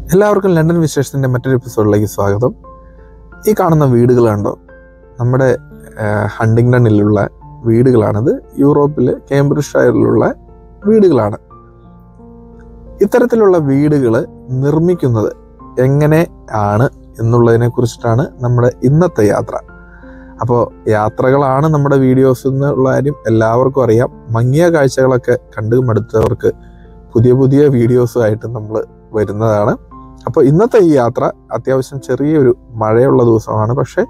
എല്ലാവർക്കും ലണ്ടൻ വിശേഷത്തിൻ്റെ മറ്റൊരു എപ്പിസോഡിലേക്ക് സ്വാഗതം ഈ കാണുന്ന വീടുകൾ കണ്ടോ നമ്മുടെ ആ, ഹണ്ടിങ്ടണിലുള്ള വീടുകളാണിത് യൂറോപ്പിൽ കേംബ്രിഡ്ജ് ഷയറിലുള്ള വീടുകളാണ് ഇത്തരത്തിലുള്ള വീടുകൾ നിർമ്മിക്കുന്നത് എങ്ങനെ ആണ് എന്നുള്ളതിനെ കുറിച്ചിട്ടാണ് നമ്മുടെ ഇന്നത്തെ യാത്ര അപ്പോൾ യാത്രകളാണ് നമ്മുടെ വീഡിയോസ് എന്നുള്ള കാര്യം എല്ലാവർക്കും അറിയാം മങ്ങിയ കാഴ്ചകളൊക്കെ കണ്ടു മടുത്തവർക്ക് പുതിയ പുതിയ വീഡിയോസുമായിട്ട് നമ്മൾ വരുന്നതാണ് അപ്പോൾ ഇന്നത്തെ ഈ യാത്ര അത്യാവശ്യം ചെറിയൊരു മഴയുള്ള ദിവസമാണ് പക്ഷെ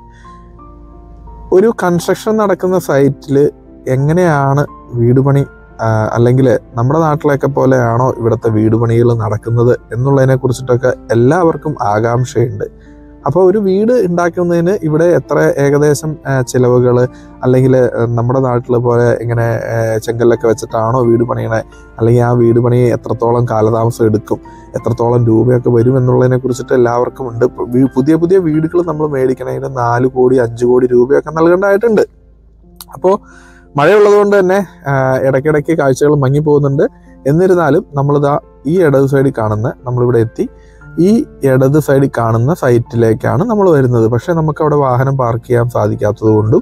ഒരു കൺസ്ട്രക്ഷൻ നടക്കുന്ന സൈറ്റിൽ എങ്ങനെയാണ് വീട് പണി അല്ലെങ്കിൽ നമ്മുടെ നാട്ടിലൊക്കെ പോലെയാണോ ഇവിടുത്തെ വീട് പണികൾ നടക്കുന്നത് എന്നുള്ളതിനെ കുറിച്ചിട്ടൊക്കെ എല്ലാവർക്കും ആകാംക്ഷയുണ്ട് അപ്പോൾ ഒരു വീട് ഉണ്ടാക്കുന്നതിന് ഇവിടെ എത്ര ഏകദേശം ചിലവുകൾ അല്ലെങ്കിൽ നമ്മുടെ നാട്ടിലെ പോലെ ഇങ്ങനെ ആ, ചെങ്കല്ലൊക്കെ വെച്ചിട്ടാണോ വീട് പണിയണേ അല്ലെങ്കിൽ ആ വീട് പണി എത്രത്തോളം കാലതാമസം എടുക്കും എത്രത്തോളം രൂപയൊക്കെ വരും എന്നുള്ളതിനെ കുറിച്ചിട്ട് എല്ലാവർക്കും ഉണ്ട് ഇപ്പൊ വീ- പുതിയ പുതിയ വീടുകൾ നമ്മൾ മേടിക്കണതിന് നാല് കോടി അഞ്ച് കോടി രൂപയൊക്കെ നൽകേണ്ടതായിട്ടുണ്ട് അപ്പോൾ മഴയുള്ളത് കൊണ്ട് തന്നെ ആ, ഇടയ്ക്കിടയ്ക്ക് കാഴ്ചകൾ മങ്ങി പോകുന്നുണ്ട് എന്നിരുന്നാലും നമ്മളിതാ ഈ ഇടത് സൈഡിൽ കാണുന്ന നമ്മളിവിടെ എത്തി ഈ ഇടത് സൈഡിൽ കാണുന്ന സൈറ്റിലേക്കാണ് നമ്മൾ വരുന്നത് പക്ഷേ നമുക്ക് അവിടെ വാഹനം പാർക്ക് ചെയ്യാൻ സാധിക്കാത്തത് കൊണ്ടും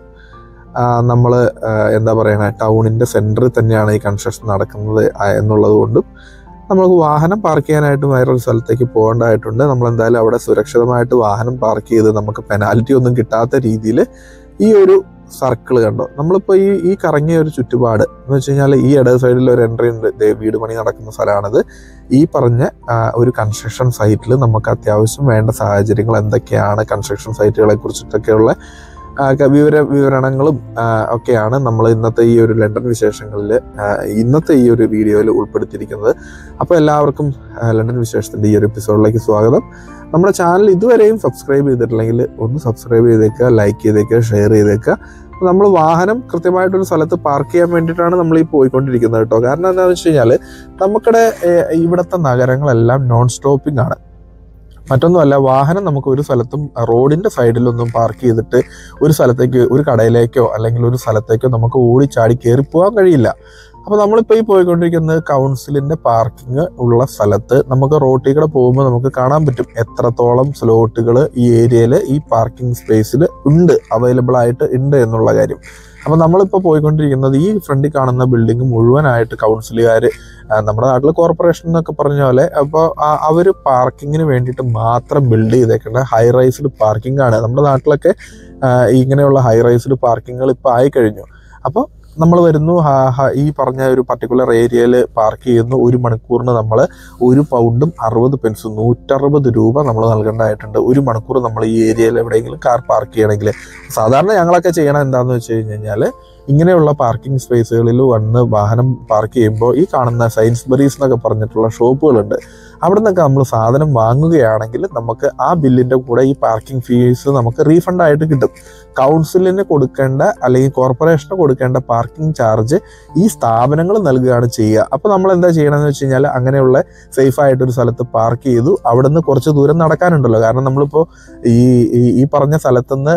നമ്മൾ എന്താ പറയണ ടൗണിൻ്റെ സെൻറ്ററിൽ തന്നെയാണ് ഈ കൺസ്ട്രക്ഷൻ നടക്കുന്നത് ആ, എന്നുള്ളത് കൊണ്ടും നമുക്ക് വാഹനം പാർക്ക് ചെയ്യാനായിട്ട് വേറൊരു സ്ഥലത്തേക്ക് പോകേണ്ടതായിട്ടുണ്ട് നമ്മൾ എന്തായാലും അവിടെ സുരക്ഷിതമായിട്ട് വാഹനം പാർക്ക് ചെയ്ത് നമുക്ക് പെനാൽറ്റി ഒന്നും കിട്ടാത്ത രീതിയിൽ ഈ ഒരു സർക്കിൾ കണ്ടോ നമ്മളിപ്പോൾ ഈ ഈ കറങ്ങിയ ഒരു ചുറ്റുപാട് എന്ന് വെച്ച് കഴിഞ്ഞാൽ ഈ ഇടത് സൈഡിൽ ഒരു എൻട്രി ഉണ്ട് ദേ വീട് പണി നടക്കുന്ന സ്ഥലമാണിത് ഈ പറഞ്ഞ ആ, ഒരു കൺസ്ട്രക്ഷൻ സൈറ്റിൽ നമുക്ക് അത്യാവശ്യം വേണ്ട സാഹചര്യങ്ങൾ എന്തൊക്കെയാണ് കൺസ്ട്രക്ഷൻ സൈറ്റുകളെ കുറിച്ചിട്ടൊക്കെയുള്ള ആ, ക- വിവര വിവരണങ്ങളും ആ, ഒക്കെയാണ് നമ്മൾ ഇന്നത്തെ ഈ ഒരു ലണ്ടൻ വിശേഷങ്ങളിൽ ഇന്നത്തെ ഈ ഒരു വീഡിയോയിൽ ഉൾപ്പെടുത്തിയിരിക്കുന്നത് അപ്പോൾ എല്ലാവർക്കും ആ, ലണ്ടൻ വിശേഷത്തിൻ്റെ ഈ ഒരു എപ്പിസോഡിലേക്ക് സ്വാഗതം നമ്മുടെ ചാനൽ ഇതുവരെയും സബ്സ്ക്രൈബ് ചെയ്തിട്ടില്ലെങ്കിൽ ഒന്ന് സബ്സ്ക്രൈബ് ചെയ്തേക്കുക ലൈക്ക് ചെയ്തേക്കുക ഷെയർ ചെയ്തേക്കുക നമ്മൾ വാഹനം കൃത്യമായിട്ടൊരു സ്ഥലത്ത് പാർക്ക് ചെയ്യാൻ വേണ്ടിയിട്ടാണ് നമ്മൾ ഈ പോയിക്കൊണ്ടിരിക്കുന്നത് കേട്ടോ കാരണം എന്താണെന്ന് വെച്ച് കഴിഞ്ഞാൽ നമുക്കിടെ ഏഹ്, ഇവിടുത്തെ നഗരങ്ങളെല്ലാം നോൺ സ്റ്റോപ്പിംഗ് ആണ് മറ്റൊന്നുമല്ല വാഹനം നമുക്ക് ഒരു സ്ഥലത്തും റോഡിന്റെ സൈഡിലൊന്നും പാർക്ക് ചെയ്തിട്ട് ഒരു സ്ഥലത്തേക്ക് ഒരു കടയിലേക്കോ അല്ലെങ്കിൽ ഒരു സ്ഥലത്തേക്കോ നമുക്ക് ഓടിച്ചാടി കയറി പോകാൻ കഴിയില്ല അപ്പോൾ നമ്മളിപ്പോൾ ഈ പോയിക്കൊണ്ടിരിക്കുന്നത് കൗൺസിലിന്റെ പാർക്കിംഗ് ഉള്ള സ്ഥലത്ത് നമുക്ക് റോട്ടിൽ കൂടെ പോകുമ്പോൾ നമുക്ക് കാണാൻ പറ്റും എത്രത്തോളം സ്ലോട്ടുകൾ ഈ ഏരിയയിൽ ഈ പാർക്കിംഗ് സ്പേസിൽ ഉണ്ട് അവൈലബിൾ ആയിട്ട് ഉണ്ട് എന്നുള്ള കാര്യം അപ്പോൾ നമ്മളിപ്പോൾ പോയിക്കൊണ്ടിരിക്കുന്നത് ഈ ഫ്രണ്ടിൽ കാണുന്ന ബിൽഡിംഗ് മുഴുവനായിട്ട് കൗൺസിലുകാർ നമ്മുടെ നാട്ടിൽ കോർപ്പറേഷൻ എന്നൊക്കെ പറഞ്ഞ പോലെ അപ്പോൾ അവർ പാർക്കിങ്ങിന് വേണ്ടിയിട്ട് മാത്രം ബിൽഡ് ചെയ്തേക്കേണ്ട ഹൈ റൈസ്ഡ് പാർക്കിംഗ് ആണ് നമ്മുടെ നാട്ടിലൊക്കെ ആ, ഇങ്ങനെയുള്ള ഹൈ റൈസ്ഡ് പാർക്കിങ്ങുകൾ ഇപ്പോൾ ആയിക്കഴിഞ്ഞു അപ്പോൾ നമ്മൾ വരുന്നു ഹ- ഹ- ഈ പറഞ്ഞ ഒരു പർട്ടിക്കുലർ ഏരിയയിൽ പാർക്ക് ചെയ്യുന്നു ഒരു മണിക്കൂറിന് നമ്മൾ ഒരു പൗണ്ടും അറുപത് പെൻസും നൂറ്ററുപത് രൂപ നമ്മൾ നൽകേണ്ടതായിട്ടുണ്ട് ഒരു മണിക്കൂർ നമ്മൾ ഈ ഏരിയയിൽ എവിടെയെങ്കിലും കാർ പാർക്ക് ചെയ്യണമെങ്കിൽ സാധാരണ ഞങ്ങളൊക്കെ ചെയ്യണം എന്താണെന്ന് വെച്ച് കഴിഞ്ഞ് കഴിഞ്ഞാൽ ഇങ്ങനെയുള്ള പാർക്കിംഗ് സ്പേസുകളിൽ വന്ന് വാഹനം പാർക്ക് ചെയ്യുമ്പോൾ ഈ കാണുന്ന സയൻസ്ബറീസ് എന്നൊക്കെ പറഞ്ഞിട്ടുള്ള ഷോപ്പുകളുണ്ട് അവിടെ നിന്നൊക്കെ നമ്മൾ സാധനം വാങ്ങുകയാണെങ്കിൽ നമുക്ക് ആ ബില്ലിൻ്റെ കൂടെ ഈ പാർക്കിംഗ് ഫീസ് നമുക്ക് റീഫണ്ട് ആയിട്ട് കിട്ടും കൗൺസിലിന് കൊടുക്കേണ്ട അല്ലെങ്കിൽ കോർപ്പറേഷന് കൊടുക്കേണ്ട പാർക്കിംഗ് ചാർജ് ഈ സ്ഥാപനങ്ങൾ നൽകുകയാണ് ചെയ്യുക അപ്പോൾ നമ്മൾ എന്താ ചെയ്യണമെന്ന് വെച്ച് കഴിഞ്ഞാൽ അങ്ങനെയുള്ള സേഫ് ആയിട്ടൊരു സ്ഥലത്ത് പാർക്ക് ചെയ്തു അവിടെ നിന്ന് കുറച്ച് ദൂരം നടക്കാനുണ്ടല്ലോ കാരണം നമ്മളിപ്പോൾ ഈ ഈ- ഈ പറഞ്ഞ സ്ഥലത്തുനിന്ന്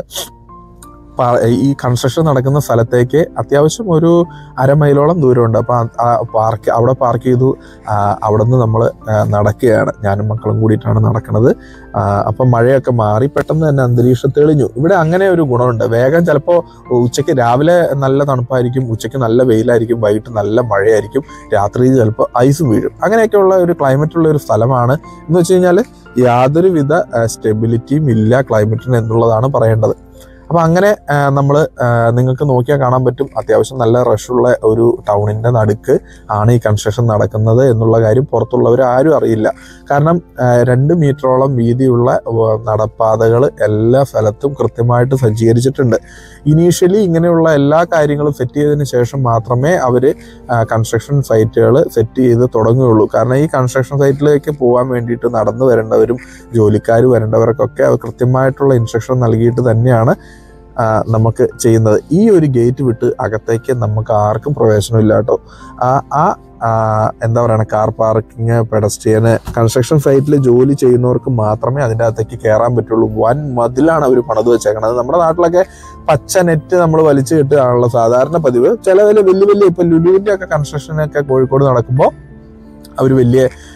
പാ- ഈ കൺസ്ട്രക്ഷൻ നടക്കുന്ന സ്ഥലത്തേക്ക് അത്യാവശ്യം ഒരു അരമൈലോളം ദൂരമുണ്ട് അപ്പോൾ ആ പാർക്ക് അവിടെ പാർക്ക് ചെയ്തു ആ, അവിടെ നിന്ന് നമ്മൾ നടക്കുകയാണ് ഞാനും മക്കളും കൂടിയിട്ടാണ് നടക്കുന്നത് അപ്പം മഴയൊക്കെ മാറി പെട്ടെന്ന് തന്നെ അന്തരീക്ഷം തെളിഞ്ഞു ഇവിടെ അങ്ങനെ ഒരു ഗുണമുണ്ട് വേഗം ചിലപ്പോൾ ഉച്ചയ്ക്ക് രാവിലെ നല്ല തണുപ്പായിരിക്കും ഉച്ചയ്ക്ക് നല്ല വെയിലായിരിക്കും വൈകിട്ട് നല്ല മഴയായിരിക്കും രാത്രി ചിലപ്പോൾ ഐസ് വീഴും അങ്ങനെയൊക്കെയുള്ള ഒരു ക്ലൈമറ്റ് ഉള്ള ഒരു സ്ഥലമാണ് എന്ന് വെച്ച് കഴിഞ്ഞാൽ യാതൊരുവിധ സ്റ്റെബിലിറ്റിയും ഇല്ല ക്ലൈമറ്റിന് എന്നുള്ളതാണ് പറയേണ്ടത് അപ്പോൾ അങ്ങനെ നമ്മൾ നിങ്ങൾക്ക് നോക്കിയാൽ കാണാൻ പറ്റും അത്യാവശ്യം നല്ല റഷുള്ള ഒരു ടൗണിൻ്റെ നടുക്ക് ആണ് ഈ കൺസ്ട്രക്ഷൻ നടക്കുന്നത് എന്നുള്ള കാര്യം പുറത്തുള്ളവർ ആരും അറിയില്ല കാരണം ആ, രണ്ട് മീറ്ററോളം വീതിയുള്ള നടപ്പാതകൾ എല്ലാ സ്ഥലത്തും കൃത്യമായിട്ട് സജ്ജീകരിച്ചിട്ടുണ്ട് ഇനീഷ്യലി ഇങ്ങനെയുള്ള എല്ലാ കാര്യങ്ങളും സെറ്റ് ചെയ്തതിന് ശേഷം മാത്രമേ അവർ കൺസ്ട്രക്ഷൻ സൈറ്റുകൾ സെറ്റ് ചെയ്ത് തുടങ്ങുകയുള്ളൂ കാരണം ഈ കൺസ്ട്രക്ഷൻ സൈറ്റിലേക്ക് പോകാൻ വേണ്ടിയിട്ട് നടന്നു വരേണ്ടവരും ജോലിക്കാർ വരേണ്ടവർക്കൊക്കെ അത് കൃത്യമായിട്ടുള്ള ഇൻസ്ട്രക്ഷൻ നൽകിയിട്ട് തന്നെയാണ് ആ, നമുക്ക് ചെയ്യുന്നത് ഈ ഒരു ഗേറ്റ് വിട്ട് അകത്തേക്ക് നമുക്ക് ആർക്കും പ്രവേശനമില്ല കേട്ടോ ആ ആ ആ, എന്താ പറയുക കാർ പാർക്കിങ് പെഡസ്ട്രിയന് കൺസ്ട്രക്ഷൻ സൈറ്റിൽ ജോലി ചെയ്യുന്നവർക്ക് മാത്രമേ അതിൻ്റെ അകത്തേക്ക് കയറാൻ പറ്റുള്ളൂ വൻ മതിലാണ് അവർ പണിത് വെച്ചേക്കണത് നമ്മുടെ നാട്ടിലൊക്കെ പച്ച നെറ്റ് നമ്മൾ വലിച്ചു കെട്ടുകയാണല്ലോ സാധാരണ പതിവ് ചില വലിയ വലിയ വലിയ ഇപ്പം ലുലുവിൻ്റെ ഒക്കെ കൺസ്ട്രക്ഷനൊക്കെ കോഴിക്കോട് നടക്കുമ്പോൾ അവർ വലിയ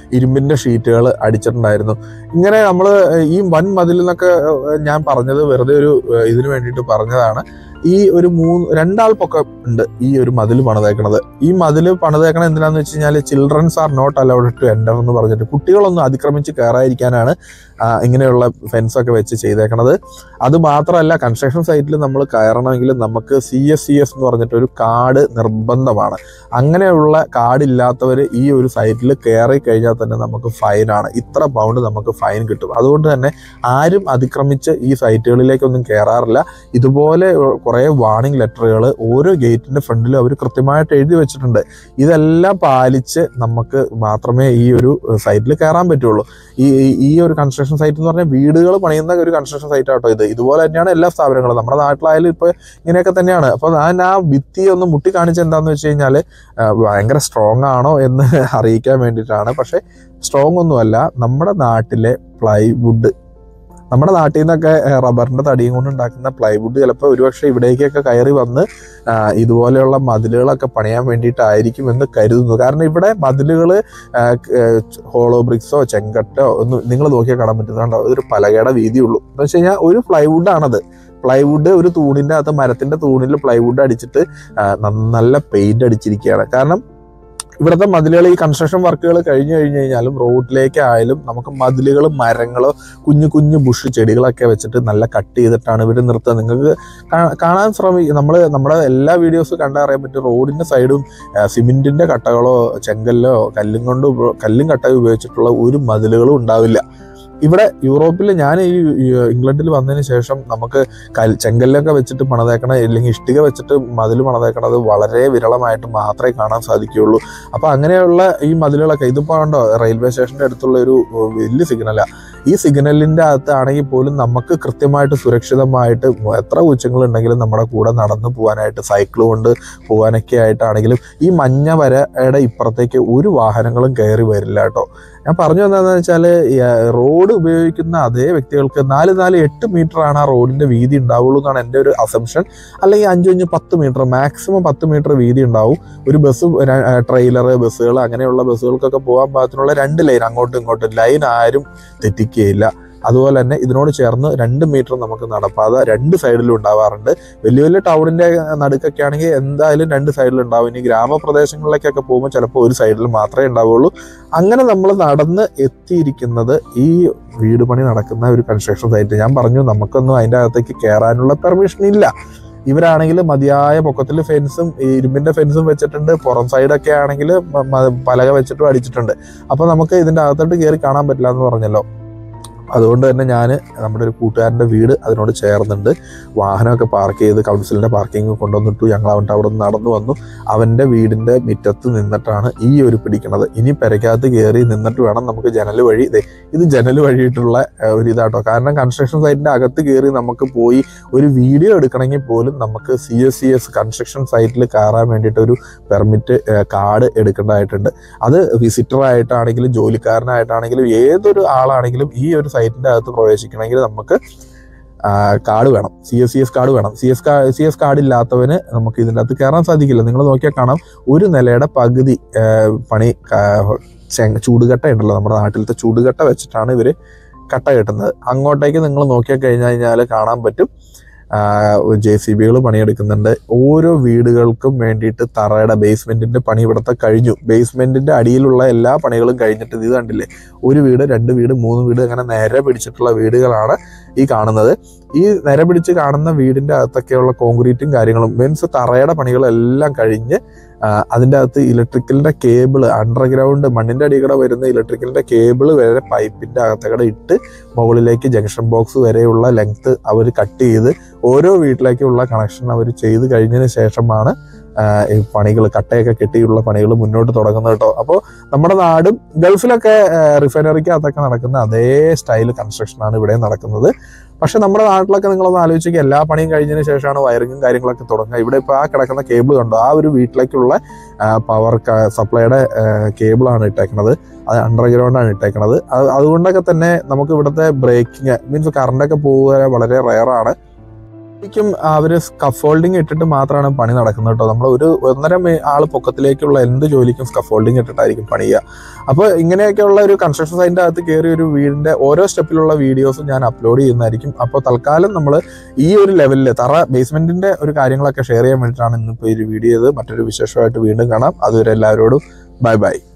ഇരുമ്പിന്റെ ഷീറ്റുകൾ അടിച്ചിട്ടുണ്ടായിരുന്നു ഇങ്ങനെ നമ്മൾ ഈ വൻ മതിൽ എന്നൊക്കെ ഏഹ്, ഞാൻ പറഞ്ഞത് വെറുതെ ഒരു ഏഹ്, ഇതിനു വേണ്ടിയിട്ട് പറഞ്ഞതാണ് ഈ ഒരു മൂന്ന് രണ്ടാൾ പൊക്കം ഉണ്ട് ഈ ഒരു മതിൽ പണിതേക്കണത് ഈ മതിൽ പണിതേക്കണത് എന്തിനാന്ന് വെച്ച് കഴിഞ്ഞാൽ children's are not allowed to enter എന്ന് പറഞ്ഞിട്ട് കുട്ടികളൊന്നും അതിക്രമിച്ച് കയറാതിരിക്കാനാണ് ആ, ഇങ്ങനെയുള്ള ഫെൻസ് ഒക്കെ വെച്ച് ചെയ്തേക്കണത് അത് മാത്രമല്ല കൺസ്ട്രക്ഷൻ സൈറ്റിൽ നമ്മൾ കയറണമെങ്കിൽ നമുക്ക് സി എസ് സി എസ് എന്ന് പറഞ്ഞിട്ട് ഒരു കാർഡ് നിർബന്ധമാണ് അങ്ങനെയുള്ള കാർഡില്ലാത്തവർ ഈ ഒരു സൈറ്റിൽ കയറി കഴിഞ്ഞാൽ തന്നെ നമുക്ക് ഫൈനാണ് ഇത്ര പൗണ്ട് നമുക്ക് ഫൈൻ കിട്ടും അതുകൊണ്ട് തന്നെ ആരും അതിക്രമിച്ച് ഈ സൈറ്റുകളിലേക്കൊന്നും കയറാറില്ല ഇതുപോലെ കുറേ വാർണിംഗ് ലെറ്ററുകൾ ഓരോ ഗേറ്റിന്റെ ഫ്രണ്ടിലും അവർ കൃത്യമായിട്ട് എഴുതി വെച്ചിട്ടുണ്ട് ഇതെല്ലാം പാലിച്ച് നമുക്ക് മാത്രമേ ഈ ഒരു സൈറ്റിൽ കയറാൻ പറ്റുള്ളൂ ഈ ഈ- ഈ ഒരു കൺസ്ട്രക്ഷൻ സൈറ്റ് എന്ന് പറഞ്ഞാൽ വീടുകൾ പണിയുന്ന ഒരു കൺസ്ട്രക്ഷൻ സൈറ്റ് ആട്ടോ ഇത് ഇതുപോലെ തന്നെയാണ് എല്ലാ സ്ഥാപനങ്ങളും നമ്മുടെ നാട്ടിലായാലും ഇപ്പോൾ ഇങ്ങനെയൊക്കെ തന്നെയാണ് അപ്പോൾ ഞാൻ ആ ഭിത്തി ഒന്ന് മുട്ടി കാണിച്ച എന്താണെന്ന് വെച്ച് കഴിഞ്ഞാൽ ഭയങ്കര സ്ട്രോങ് ആണോ എന്ന് അറിയിക്കാൻ വേണ്ടിയിട്ടാണ് പക്ഷേ സ്ട്രോങ് ഒന്നുമല്ല നമ്മുടെ നാട്ടിലെ പ്ലൈവുഡ് നമ്മുടെ നാട്ടിൽ നിന്നൊക്കെ ഏഹ്, റബ്ബറിന്റെ തടിയും കൊണ്ട് ഉണ്ടാക്കുന്ന പ്ലൈവുഡ് ചിലപ്പോൾ ഒരുപക്ഷെ ഇവിടേക്കൊക്കെ കയറി വന്ന് ആ, ഇതുപോലെയുള്ള മതിലുകളൊക്കെ പണിയാൻ വേണ്ടിയിട്ടായിരിക്കും എന്ന് കരുതുന്നു കാരണം ഇവിടെ മതിലുകൾ ഹോളോ ബ്രിക്സോ ചെങ്കട്ടോ ഒന്നും നിങ്ങൾ നോക്കിയാൽ കാണാൻ പറ്റുന്നുണ്ടോ ഒരു പലകയുടെ വീതിയുള്ളൂ എന്ന് വെച്ച് കഴിഞ്ഞാൽ ഒരു പ്ലൈവുഡ് ആണത് പ്ലൈവുഡ് ഒരു തൂണിന്റെ അകത്ത് മരത്തിന്റെ തൂണിൽ പ്ലൈവുഡ് അടിച്ചിട്ട് ആ, ന- നല്ല പെയിന്റ് അടിച്ചിരിക്കുകയാണ് കാരണം ഇവിടുത്തെ മതിലുകൾ ഈ കൺസ്ട്രക്ഷൻ വർക്കുകൾ കഴിഞ്ഞു കഴിഞ്ഞു കഴിഞ്ഞാലും റോഡിലേക്ക് ആയാലും നമുക്ക് മതിലുകൾ മരങ്ങളോ കുഞ്ഞു കുഞ്ഞു ബുഷ് ചെടികളൊക്കെ വെച്ചിട്ട് നല്ല കട്ട് ചെയ്തിട്ടാണ് ഇവർ നിർത്തുന്നത് നിങ്ങൾക്ക് കാ- കാണാൻ ശ്രമി നമ്മൾ നമ്മുടെ എല്ലാ വീഡിയോസ് കണ്ടറിയാൻ പറ്റും റോഡിന്റെ സൈഡും സിമെന്റിന്റെ കട്ടകളോ ചെങ്കല്ലോ കല്ലും കൊണ്ട് ഉപ- കല്ലും കട്ടയും ഉപയോഗിച്ചിട്ടുള്ള ഒരു മതിലുകളും ഉണ്ടാവില്ല ഇവിടെ യൂറോപ്പിൽ ഞാൻ ഈ ഈ ഇംഗ്ലണ്ടിൽ വന്നതിന് ശേഷം നമുക്ക് കൽ ചെങ്കല്ലൊക്കെ വെച്ചിട്ട് പണിതേക്കണ അല്ലെങ്കിൽ ഇഷ്ടിക വെച്ചിട്ട് മതിൽ പണിതേക്കണത് വളരെ വിരളമായിട്ട് മാത്രമേ കാണാൻ സാധിക്കുകയുള്ളൂ അപ്പോൾ അങ്ങനെയുള്ള ഈ മതിലുകളൊക്കെ ഇതിപ്പോൾ ഉണ്ടോ റെയിൽവേ സ്റ്റേഷൻ്റെ അടുത്തുള്ള ഒരു ഏഹ്, വലിയ സിഗ്നലാണ് ഈ സിഗ്നലിൻ്റെ അകത്താണെങ്കിൽ പോലും നമുക്ക് കൃത്യമായിട്ട് സുരക്ഷിതമായിട്ട് എത്ര ഉച്ചങ്ങളുണ്ടെങ്കിലും നമ്മുടെ കൂടെ നടന്നു പോകാനായിട്ട് സൈക്കിൾ കൊണ്ട് പോകാനൊക്കെ ആയിട്ടാണെങ്കിലും ഈ മഞ്ഞ വരയുടെ ഇപ്പുറത്തേക്ക് ഒരു വാഹനങ്ങളും കയറി വരില്ല കേട്ടോ ഞാൻ പറഞ്ഞു എന്താണെന്ന് വെച്ചാൽ റോഡ് ഉപയോഗിക്കുന്ന അതേ വ്യക്തികൾക്ക് നാല് നാല് എട്ട് മീറ്റർ ആണ് ആ റോഡിന്റെ വീതി ഉണ്ടാവുള്ളൂ എന്നാണ് എൻ്റെ ഒരു അസംഷൻ അല്ലെങ്കിൽ അഞ്ച് അഞ്ച് പത്ത് മീറ്റർ മാക്സിമം പത്ത് മീറ്റർ വീതി ഉണ്ടാവും ഒരു ബസ് ട്രെയിലർ ബസ്സുകൾ അങ്ങനെയുള്ള ബസ്സുകൾക്കൊക്കെ പോകാൻ പാകത്തിനുള്ള രണ്ട് ലൈൻ അങ്ങോട്ടും ഇങ്ങോട്ടും ലൈൻ ആരും തെറ്റിക്കുകയില്ല അതുപോലെ തന്നെ ഇതിനോട് ചേർന്ന് രണ്ട് മീറ്റർ നമുക്ക് നടപ്പാത രണ്ട് സൈഡിലും ഉണ്ടാവാറുണ്ട് വലിയ വലിയ ടൗണിന്റെ നടുക്കൊക്കെ ആണെങ്കിൽ എന്തായാലും രണ്ട് സൈഡിലും ഉണ്ടാവും ഇനി ഗ്രാമപ്രദേശങ്ങളിലേക്കൊക്കെ പോകുമ്പോൾ ചിലപ്പോൾ ഒരു സൈഡിൽ മാത്രമേ ഉണ്ടാവുള്ളൂ അങ്ങനെ നമ്മൾ നടന്ന് എത്തിയിരിക്കുന്നത് ഈ വീട് പണി നടക്കുന്ന ഒരു കൺസ്ട്രക്ഷൻ സൈറ്റ് ഞാൻ പറഞ്ഞു നമുക്കൊന്നും അതിൻ്റെ അകത്തേക്ക് കയറാനുള്ള പെർമിഷൻ ഇല്ല ഇവരാണെങ്കിൽ മതിയായ പൊക്കത്തിൽ ഫെൻസും ഈ ഇരുമ്പിന്റെ ഫെൻസും വെച്ചിട്ടുണ്ട് പുറം സൈഡൊക്കെ ആണെങ്കിൽ പലക വെച്ചിട്ടും അടിച്ചിട്ടുണ്ട് അപ്പോൾ നമുക്ക് ഇതിൻ്റെ അകത്തോട്ട് കയറി കാണാൻ പറ്റില്ല എന്ന് പറഞ്ഞല്ലോ അതുകൊണ്ട് തന്നെ ഞാൻ നമ്മുടെ ഒരു കൂട്ടുകാരൻ്റെ വീട് അതിനോട് ചേർന്നുണ്ട് വാഹനമൊക്കെ പാർക്ക് ചെയ്ത് കൗൺസിലിൻ്റെ പാർക്കിംഗ് കൊണ്ടുവന്നിട്ടു ഞങ്ങൾ അവൻ്റെ അവിടെ നിന്ന് നടന്നു വന്നു അവൻ്റെ വീടിൻ്റെ മുറ്റത്ത് നിന്നിട്ടാണ് ഈ ഒരു പിടിക്കണത് ഇനി പെരക്കകത്ത് കയറി നിന്നിട്ട് വേണം നമുക്ക് ജനൽ വഴി ദേ ഇത് ജനൽ വഴിയിട്ടുള്ള ഏഹ്, ഒരു ഇതാട്ടോ കാരണം കൺസ്ട്രക്ഷൻ സൈറ്റിൻ്റെ അകത്ത് കയറി നമുക്ക് പോയി ഒരു വീഡിയോ എടുക്കണമെങ്കിൽ പോലും നമുക്ക് C S C S construction സൈറ്റിൽ കയറാൻ വേണ്ടിയിട്ട് ഒരു പെർമിറ്റ് കാർഡ് എടുക്കേണ്ടതായിട്ടുണ്ട് അത് വിസിറ്റർ ആയിട്ടാണെങ്കിലും ജോലിക്കാരനായിട്ടാണെങ്കിലും ഏതൊരു ആളാണെങ്കിലും ഈ ഒരു സൈറ്റിൻ്റെ അകത്ത് പ്രവേശിക്കണമെങ്കിൽ നമുക്ക് കാർഡ് വേണം C S C S card വേണം C S C S card ഇല്ലാത്തവന് നമുക്ക് ഇതിൻ്റെ അകത്ത് കയറാൻ സാധിക്കില്ല നിങ്ങൾ നോക്കിയാൽ കാണാം ഒരു നിലയുടെ പകുതി ആ, പണി ക- ചെ- ചൂടുകട്ട ഉണ്ടല്ലോ നമ്മുടെ നാട്ടിലത്തെ ചൂടുകട്ട വെച്ചിട്ടാണ് ഇവർ കട്ട കെട്ടുന്നത് അങ്ങോട്ടേക്ക് നിങ്ങൾ നോക്കിയാൽ കഴിഞ്ഞ് കഴിഞ്ഞാൽ കാണാൻ പറ്റും ജെ സി ബികൾ പണിയെടുക്കുന്നുണ്ട് ഓരോ വീടുകൾക്കും വേണ്ടിയിട്ട് തറയുടെ ബേസ്മെന്റിന്റെ പണി ഇവിടുത്തെ കഴിഞ്ഞു ബേസ്മെന്റിന്റെ അടിയിലുള്ള എല്ലാ പണികളും കഴിഞ്ഞിട്ട് ഇത് കണ്ടില്ലേ ഒരു വീട് രണ്ട് വീട് മൂന്ന് വീട് അങ്ങനെ നേരെ പിടിച്ചിട്ടുള്ള വീടുകളാണ് ഈ കാണുന്നത് ഈ നിര പിടിച്ച് കാണുന്ന വീടിന്റെ അകത്തൊക്കെയുള്ള കോൺക്രീറ്റും കാര്യങ്ങളും മീൻസ് തറയുടെ പണികളെല്ലാം കഴിഞ്ഞ് ആ, അതിന്റെ അകത്ത് ഇലക്ട്രിക്കലിന്റെ കേബിൾ അണ്ടർഗ്രൗണ്ട് മണ്ണിന്റെ അടിയിൽ വരുന്ന ഇലക്ട്രിക്കലിന്റെ കേബിൾ വരെ പൈപ്പിന്റെ അകത്തകടെ ഇട്ട് മുകളിലേക്ക് ജംഗ്ഷൻ ബോക്സ് വരെയുള്ള ലെങ്ത് അവർ കട്ട് ചെയ്ത് ഓരോ വീട്ടിലേക്കുള്ള കണക്ഷൻ അവർ ചെയ്ത് കഴിഞ്ഞതിന് ശേഷമാണ് ആ, ഈ പണികൾ കട്ടയൊക്കെ കെട്ടിയുള്ള പണികൾ മുന്നോട്ട് തുടങ്ങുന്നത് കേട്ടോ അപ്പോൾ നമ്മുടെ നാടും ഗൾഫിലൊക്കെ റിഫൈനറിക്കകത്തൊക്കെ നടക്കുന്ന അതേ സ്റ്റൈൽ കൺസ്ട്രക്ഷനാണ് ഇവിടെ നടക്കുന്നത് പക്ഷെ നമ്മുടെ നാട്ടിലൊക്കെ നിങ്ങളൊന്ന് ആലോചിക്കുക എല്ലാ പണിയും കഴിഞ്ഞതിന് ശേഷമാണ് വയറിങ്ങും കാര്യങ്ങളൊക്കെ തുടങ്ങുക ഇവിടെ ഇപ്പോൾ ആ കിടക്കുന്ന കേബിൾ കണ്ടോ ആ ഒരു വീട്ടിലേക്കുള്ള പവർ സപ്ലൈയുടെ കേബിളാണ് ഇട്ടേക്കുന്നത് അത് അണ്ടർഗ്രൗണ്ട് ആണ് ഇട്ടേക്കുന്നത് അത് അതുകൊണ്ടൊക്കെ തന്നെ നമുക്ക് ഇവിടുത്തെ ബ്രേക്കിങ് മീൻസ് കറണ്ടൊക്കെ പോവുക വളരെ റയറാണ് ശരിക്കും അവർ സ്കഫോൾഡിങ് ഇട്ടിട്ട് മാത്രമാണ് പണി നടക്കുന്നത് കേട്ടോ നമ്മൾ ഒരു ഒന്നര മേ- ആള് പൊക്കത്തിലേക്കുള്ള എന്ത് ജോലിക്കും സ്കഫോൾഡിങ് ഇട്ടിട്ടായിരിക്കും പണി ചെയ്യുക അപ്പോൾ ഇങ്ങനെയൊക്കെയുള്ള ഒരു കൺസ്ട്രക്ഷൻ സൈറ്റിൻ്റെ അകത്ത് കയറി ഒരു വീടിൻ്റെ ഓരോ സ്റ്റെപ്പിലുള്ള വീഡിയോസും ഞാൻ അപ്ലോഡ് ചെയ്യുന്നതായിരിക്കും അപ്പോൾ തൽക്കാലം നമ്മൾ ഈ ഒരു ലെവലിൽ തറ ബേസ്മെൻറ്റിൻ്റെ ഒരു കാര്യങ്ങളൊക്കെ ഷെയർ ചെയ്യാൻ വേണ്ടിയിട്ടാണ് ഇന്നിപ്പോൾ ഈ ഒരു വീഡിയോ ചെയ്ത് മറ്റൊരു വിശേഷമായിട്ട് വീണ്ടും കാണാം അതുവരെ എല്ലാവരോടും ബൈ ബൈ